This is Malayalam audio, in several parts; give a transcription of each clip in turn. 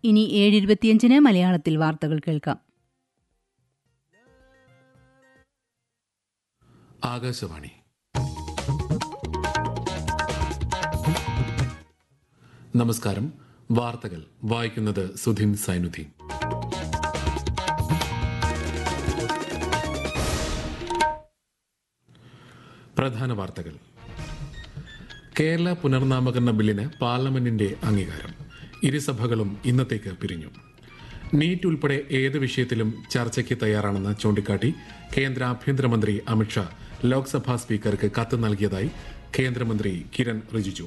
ഇനി ഏഴ് ഇരുപത്തിയഞ്ചിന് മലയാളത്തിൽ വാർത്തകൾ കേൾക്കാം ആകാശവാണി നമസ്കാരം വാർത്തകൾ വായിക്കുന്നത് സുധിൻ സൈനുദ്ദീൻ പ്രധാന വാർത്തകൾ കേരള പുനർനാമകരണ ബില്ലിന് പാർലമെന്റിന്റെ അംഗീകാരം ഇരുസഭകളും ഇന്നത്തേക്ക് പിരിഞ്ഞു നീറ്റ് ഉൾപ്പെടെ ഏത് വിഷയത്തിലും ചർച്ചയ്ക്ക് തയ്യാറാണെന്ന് ചൂണ്ടിക്കാട്ടി കേന്ദ്ര ആഭ്യന്തരമന്ത്രി അമിത്ഷാ ലോക്സഭാ സ്പീക്കർക്ക് കത്ത് നൽകിയതായി കേന്ദ്രമന്ത്രി കിരൺ റിജിജു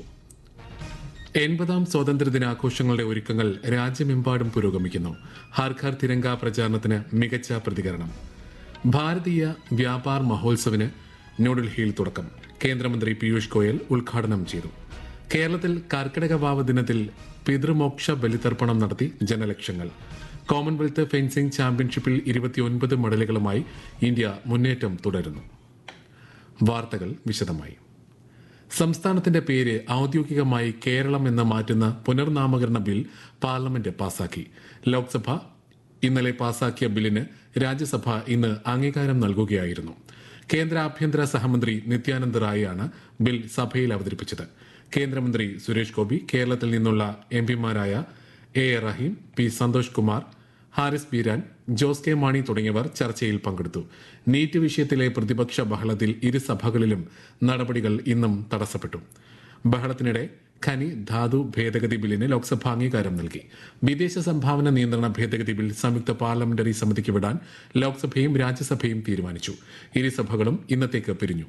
എൺപതാം സ്വാതന്ത്ര്യദിനാഘോഷങ്ങളുടെ ഒരുക്കങ്ങൾ രാജ്യമെമ്പാടും പുരോഗമിക്കുന്നു ഹർ ഘർ തിരങ്ക പ്രചാരണത്തിന് മികച്ച പ്രതികരണം ഭാരതീയ വ്യാപാർ മഹോത്സവിന് ന്യൂഡൽഹിയിൽ തുടക്കം കേന്ദ്രമന്ത്രി പീയൂഷ് ഗോയൽ ഉദ്ഘാടനം ചെയ്തു കേരളത്തിൽ കർക്കിടക വാവ് ദിനത്തിൽ പിതൃമോക്ഷ ബലിതർപ്പണം നടത്തി ജനലക്ഷങ്ങൾ കോമൺവെൽത്ത് ഫെൻസിംഗ് ചാമ്പ്യൻഷിപ്പിൽ ഇരുപത്തിയൊൻപത് മെഡലുകളുമായി ഇന്ത്യ മുന്നേറ്റം തുടരുന്നു വാർത്തകൾ വിശദമായി സംസ്ഥാനത്തിന്റെ പേര് ഔദ്യോഗികമായി കേരളം എന്ന് മാറ്റുന്ന പുനർനാമകരണ ബിൽ പാർലമെന്റ് പാസാക്കി ലോക്സഭ ഇന്നലെ പാസാക്കിയ ബില്ലിന് രാജ്യസഭ ഇന്ന് അംഗീകാരം നൽകുകയായിരുന്നു കേന്ദ്ര ആഭ്യന്തര സഹമന്ത്രി നിത്യാനന്ദ റായിയാണ് ബിൽ സഭയിൽ അവതരിപ്പിച്ചത് കേന്ദ്രമന്ത്രി സുരേഷ് ഗോപി കേരളത്തിൽ നിന്നുള്ള എം പിമാരായ A A Rahim P Santhosh Kumar Haris Beeran Jose K Mani തുടങ്ങിയവർ ചർച്ചയിൽ പങ്കെടുത്തു നീറ്റ് വിഷയത്തിലെ പ്രതിപക്ഷ ബഹളത്തിൽ ഇരുസഭകളിലും നടപടികൾ ഇന്നും തടസ്സപ്പെട്ടു ബഹളത്തിനിടെ ഖനി ധാതു ഭേദഗതി ബില്ലിന് ലോക്സഭ അംഗീകാരം നൽകി വിദേശ സംഭാവന നിയന്ത്രണ ഭേദഗതി ബിൽ സംയുക്ത പാർലമെന്ററി സമിതിക്ക് വിടാൻ ലോക്സഭയും രാജ്യസഭയും തീരുമാനിച്ചു ഇരുസഭകളും ഇന്നത്തേക്ക് പിരിഞ്ഞു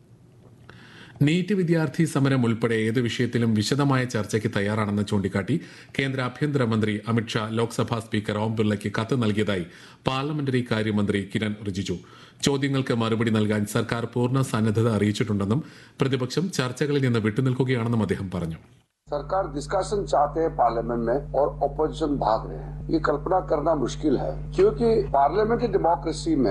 നീറ്റ് വിദ്യാർത്ഥി സമരം ഉൾപ്പെടെ ഏത് വിഷയത്തിലും വിശദമായ ചർച്ചയ്ക്ക് തയ്യാറാണെന്ന് ചൂണ്ടിക്കാട്ടി കേന്ദ്ര ആഭ്യന്തരമന്ത്രി അമിത്ഷാ ലോക്സഭാ സ്പീക്കർ ഓം ബിർളയ്ക്ക് കത്ത് നൽകിയതായി പാർലമെന്ററി കാര്യമന്ത്രി കിരൺ റിജിജു ചോദ്യങ്ങൾക്ക് മറുപടി നൽകാൻ സർക്കാർ പൂർണ്ണ സന്നദ്ധത അറിയിച്ചിട്ടുണ്ടെന്നും പ്രതിപക്ഷം ചർച്ചകളിൽ നിന്ന് വിട്ടുനിൽക്കുകയാണെന്നും അദ്ദേഹം പറഞ്ഞു सरकार डिस्कशन चाहते हैं पार्लियामेंट में और ऑपोजिशन भाग रहे हैं ये कल्पना करना मुश्किल है क्योंकि पार्लियामेंट्री डेमोक्रेसी में